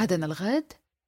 عدن الغد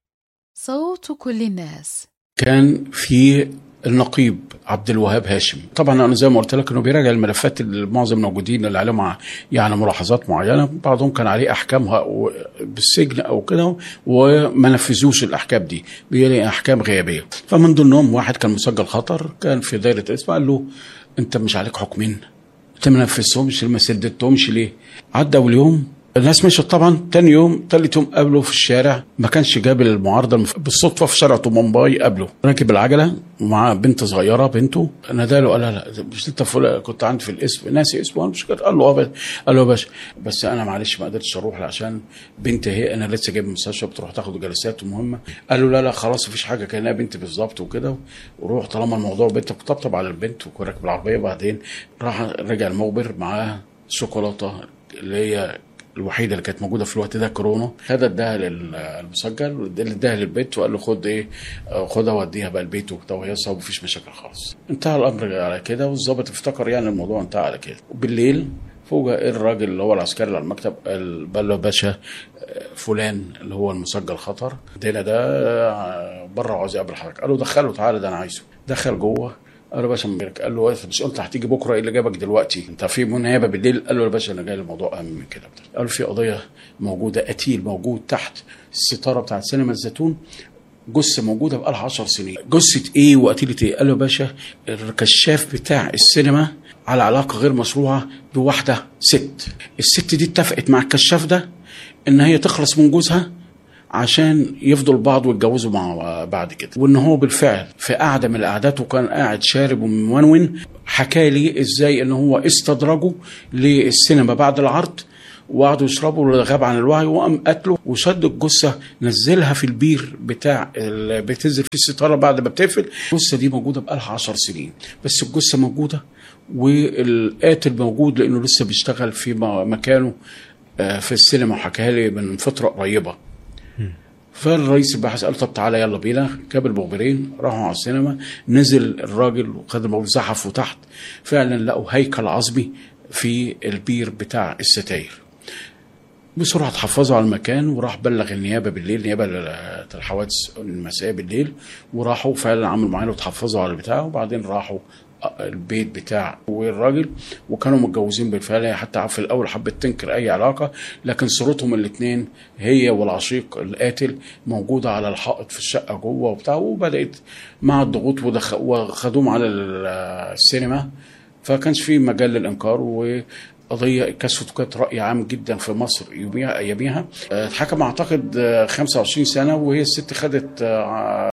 صوت كل الناس كان في النقيب عبد الوهاب هاشم طبعا انا زي ما قلت لك انه بيراجع الملفات اللي معظم الموجودين اللي عليهم ع- يعني ملاحظات معينه بعضهم كان عليه احكام ه- بالسجن او كده وما نفذوش الاحكام دي بيلاقي احكام غيابيه فمن ضمنهم واحد كان مسجل خطر كان في دايره الاسم قال له انت مش عليك حكمين انت ما نفذتهمش ما سددتهمش ليه عدى اول يوم الناس مشت طبعا تاني يوم تالت يوم قابله في الشارع ما كانش جاب المعارضه المف... بالصدفه في شارع مومباي قابله راكب العجله ومعاه بنت صغيره بنته ناداله قال لها لا مش انت فلان كنت عندي في الاسم ناسي اسمه انا مش كده قال له اه بس- قال له يا باشا بس انا معلش ما قدرتش اروح عشان بنتي هي انا لسه جايب من المستشفى بتروح تاخد جلسات مهمه قال له لا لا خلاص مفيش حاجه كانها بنتي بالظبط وكده وروح طالما الموضوع بنت طبطب على البنت وكان راكب العربيه بعدين راح رجع المخبر معاه شوكولاته اللي هي الوحيده اللي كانت موجوده في الوقت ده كورونا خد اداها للمسجل واللي اداها للبيت وقال له خد ايه آه، خدها وديها بقى البيت وبتاع وهي صعب ومفيش مشاكل خالص انتهى الامر على كده والظابط افتكر يعني الموضوع انتهى على كده بالليل فوجئ الراجل اللي هو العسكري اللي على المكتب قال قال له يا باشا آه، فلان اللي هو المسجل خطر دينا ده آه، بره وعايز يقابل حضرتك قال له دخله تعالى ده انا عايزه دخل جوه قال له يا باشا مبارك قال له إيه، مش قلت هتيجي بكره ايه اللي جابك دلوقتي انت في منيابه بالليل قال له يا باشا انا جاي الموضوع اهم من كده قال له في قضيه موجوده قتيل موجود تحت الستاره بتاعت سينما الزيتون جثه موجوده بقالها 10 سنين جثه ايه وقتيله ايه قال له يا باشا الكشاف بتاع السينما على علاقه غير مشروعه بواحده ست الست دي اتفقت مع الكشاف ده ان هي تخلص من جوزها عشان يفضل بعض ويتجوزوا مع بعد كده وان هو بالفعل في قعده من القعدات وكان قاعد شارب ومونون حكى لي ازاي ان هو استدرجه للسينما بعد العرض وقعدوا يشربوا اللي غاب عن الوعي وقام قتله وشد الجثه نزلها في البير بتاع اللي بتنزل فيه الستاره بعد ما بتقفل الجثه دي موجوده بقالها 10 سنين بس الجثه موجوده والقاتل موجود لانه لسه بيشتغل في م- مكانه آه، في السينما وحكاها لي من فتره قريبه فالرئيس الباحث قال طب تعالى يلا بينا جاب المخبرين راحوا على السينما نزل الراجل وخد الموضوع زحفوا تحت فعلا لقوا هيكل عظمي في البير بتاع الستاير بسرعة اتحفظوا على المكان وراح بلغ النيابة بالليل نيابة الحوادث المسائية بالليل وراحوا فعلا عملوا معانا وتحفظوا على البتاع وبعدين راحوا البيت بتاع والراجل وكانوا متجوزين بالفعل هي حتى في الاول حبت تنكر اي علاقه لكن صورتهم الاثنين هي والعشيق القاتل موجوده على الحائط في الشقه جوه وبتاع وبدات مع الضغوط ودخ- وخدوهم على ال- السينما فكانش في مجال للانكار وقضيه كشفت كانت راي عام جدا في مصر يوميها اياميها اتحكم اعتقد آه، 25 سنه وهي الست خدت آه،